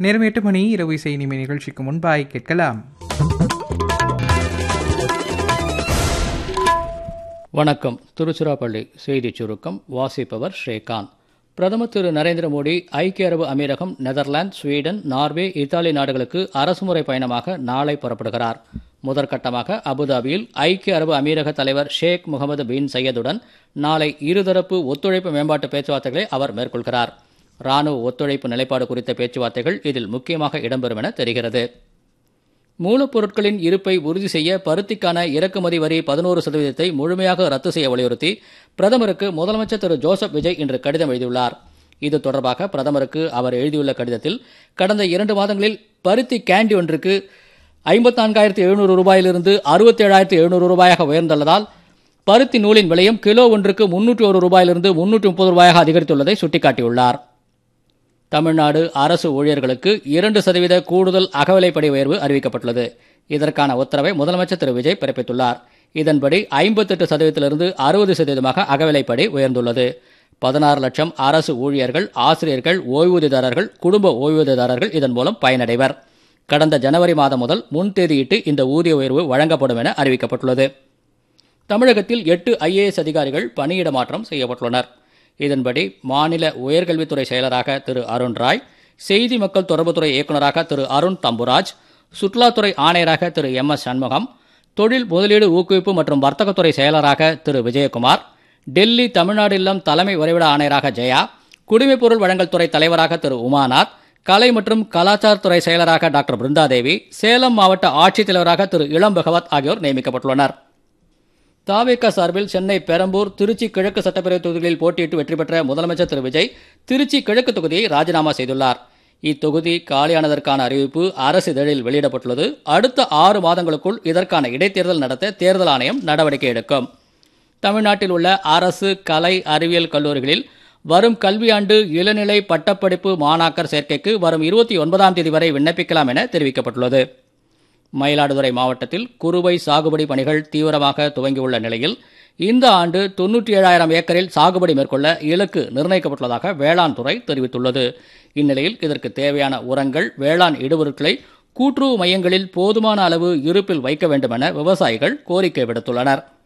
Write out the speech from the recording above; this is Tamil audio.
நேரம் எட்டு மணி இரவு இசை இனிமை நிகழ்ச்சிக்கு முன்பாய் கேட்கலாம் வணக்கம் திருச்சிராப்பள்ளி செய்திச் சுருக்கம் வாசிப்பவர் ஸ்ரீகாந்த் பிரதமர் திரு நரேந்திர மோடி ஐக்கிய அரபு அமீரகம் நெதர்லாந்து ஸ்வீடன் நார்வே இத்தாலி நாடுகளுக்கு அரசுமுறை பயணமாக நாளை புறப்படுகிறார் முதற்கட்டமாக அபுதாபியில் ஐக்கிய அரபு அமீரக தலைவர் ஷேக் முகமது பின் சையதுடன் நாளை இருதரப்பு ஒத்துழைப்பு மேம்பாட்டு பேச்சுவார்த்தைகளை அவர் மேற்கொள்கிறார் ராணுவ ஒத்துழைப்பு நிலைப்பாடு குறித்த பேச்சுவார்த்தைகள் இதில் முக்கியமாக இடம்பெறும் என தெரிகிறது மூலப்பொருட்களின் இருப்பை உறுதி செய்ய பருத்திக்கான இறக்குமதி வரி பதினோரு சதவீதத்தை முழுமையாக ரத்து செய்ய வலியுறுத்தி பிரதமருக்கு முதலமைச்சர் திரு ஜோசப் விஜய் இன்று கடிதம் எழுதியுள்ளார் இது தொடர்பாக பிரதமருக்கு அவர் எழுதியுள்ள கடிதத்தில் கடந்த இரண்டு மாதங்களில் பருத்தி கேண்டி ஒன்றுக்கு ஐம்பத்தான்காயிரத்து எழுநூறு ரூபாயிலிருந்து அறுபத்தேழாயிரத்து எழுநூறு ரூபாயாக உயர்ந்துள்ளதால் பருத்தி நூலின் விலையும் கிலோ ஒன்றுக்கு முன்னூற்றி ஒரு ரூபாயிலிருந்து முன்னூற்றி முப்பது ரூபாயாக அதிகரித்துள்ளதை சுட்டிக்காட்டியுள்ளார் தமிழ்நாடு அரசு ஊழியர்களுக்கு இரண்டு சதவீத கூடுதல் அகவிலைப்படி உயர்வு அறிவிக்கப்பட்டுள்ளது இதற்கான உத்தரவை முதலமைச்சர் திரு விஜய் பிறப்பித்துள்ளார் இதன்படி ஐம்பத்தெட்டு சதவீதத்திலிருந்து அறுபது சதவீதமாக அகவிலைப்படி உயர்ந்துள்ளது பதினாறு லட்சம் அரசு ஊழியர்கள் ஆசிரியர்கள் ஓய்வூதியதாரர்கள் குடும்ப ஓய்வூதியதாரர்கள் இதன் மூலம் பயனடைவர் கடந்த ஜனவரி மாதம் முதல் முன்தேதியிட்டு இந்த ஊதிய உயர்வு வழங்கப்படும் என அறிவிக்கப்பட்டுள்ளது தமிழகத்தில் எட்டு ஐஏஎஸ் அதிகாரிகள் பணியிட மாற்றம் செய்யப்பட்டுள்ளனர் இதன்படி மாநில உயர்கல்வித்துறை செயலராக திரு அருண் ராய் செய்தி மக்கள் தொடர்புத்துறை இயக்குநராக திரு அருண் தம்புராஜ் சுற்றுலாத்துறை ஆணையராக திரு எம் எஸ் சண்முகம் தொழில் முதலீடு ஊக்குவிப்பு மற்றும் வர்த்தகத்துறை செயலராக திரு விஜயகுமார் டெல்லி தமிழ்நாடு இல்லம் தலைமை வரைவிட ஆணையராக ஜெயா குடிமைப்பொருள் வழங்கல் துறை தலைவராக திரு உமாநாத் கலை மற்றும் கலாச்சாரத்துறை செயலராக டாக்டர் பிருந்தாதேவி சேலம் மாவட்ட ஆட்சித்தலைவராக திரு இளம் பகவத் ஆகியோர் நியமிக்கப்பட்டுள்ளனர் தாவேக சார்பில் சென்னை பெரம்பூர் திருச்சி கிழக்கு சட்டப்பேரவை தொகுதிகளில் போட்டியிட்டு வெற்றி பெற்ற முதலமைச்சர் திரு விஜய் திருச்சி கிழக்கு தொகுதியை ராஜினாமா செய்துள்ளார் இத்தொகுதி காலியானதற்கான அறிவிப்பு அரசு இதழில் வெளியிடப்பட்டுள்ளது அடுத்த ஆறு மாதங்களுக்குள் இதற்கான இடைத்தேர்தல் நடத்த தேர்தல் ஆணையம் நடவடிக்கை எடுக்கும் தமிழ்நாட்டில் உள்ள அரசு கலை அறிவியல் கல்லூரிகளில் வரும் கல்வியாண்டு இளநிலை பட்டப்படிப்பு மாணாக்கர் சேர்க்கைக்கு வரும் இருபத்தி ஒன்பதாம் தேதி வரை விண்ணப்பிக்கலாம் என தெரிவிக்கப்பட்டுள்ளது மயிலாடுதுறை மாவட்டத்தில் குறுவை சாகுபடி பணிகள் தீவிரமாக துவங்கியுள்ள நிலையில் இந்த ஆண்டு தொன்னூற்றி ஏழாயிரம் ஏக்கரில் சாகுபடி மேற்கொள்ள இலக்கு நிர்ணயிக்கப்பட்டுள்ளதாக வேளாண் துறை தெரிவித்துள்ளது இந்நிலையில் இதற்கு தேவையான உரங்கள் வேளாண் இடுபொருட்களை கூட்டுறவு மையங்களில் போதுமான அளவு இருப்பில் வைக்க வேண்டும் என விவசாயிகள் கோரிக்கை விடுத்துள்ளனர்